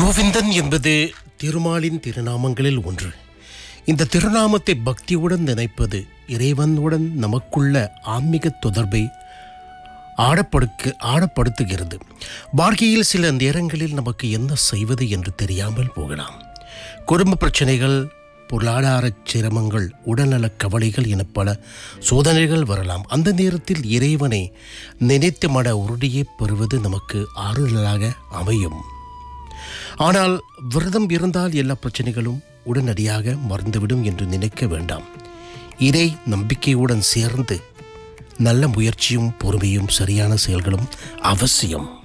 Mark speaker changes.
Speaker 1: கோவிந்தன் என்பது திருமாலின் திருநாமங்களில் ஒன்று இந்த திருநாமத்தை பக்தியுடன் நினைப்பது இறைவனுடன் நமக்குள்ள ஆன்மீக தொடர்பை ஆடப்படுக்க ஆடப்படுத்துகிறது வாழ்க்கையில் சில நேரங்களில் நமக்கு என்ன செய்வது என்று தெரியாமல் போகலாம் குடும்ப பிரச்சனைகள் பொருளாதார சிரமங்கள் உடல்நலக் கவலைகள் என பல சோதனைகள் வரலாம் அந்த நேரத்தில் இறைவனை நினைத்து மன உறுதியை பெறுவது நமக்கு ஆறுதலாக அமையும் ஆனால் விரதம் இருந்தால் எல்லா பிரச்சனைகளும் உடனடியாக மறந்துவிடும் என்று நினைக்க வேண்டாம் இறை நம்பிக்கையுடன் சேர்ந்து நல்ல முயற்சியும் பொறுமையும் சரியான செயல்களும் அவசியம்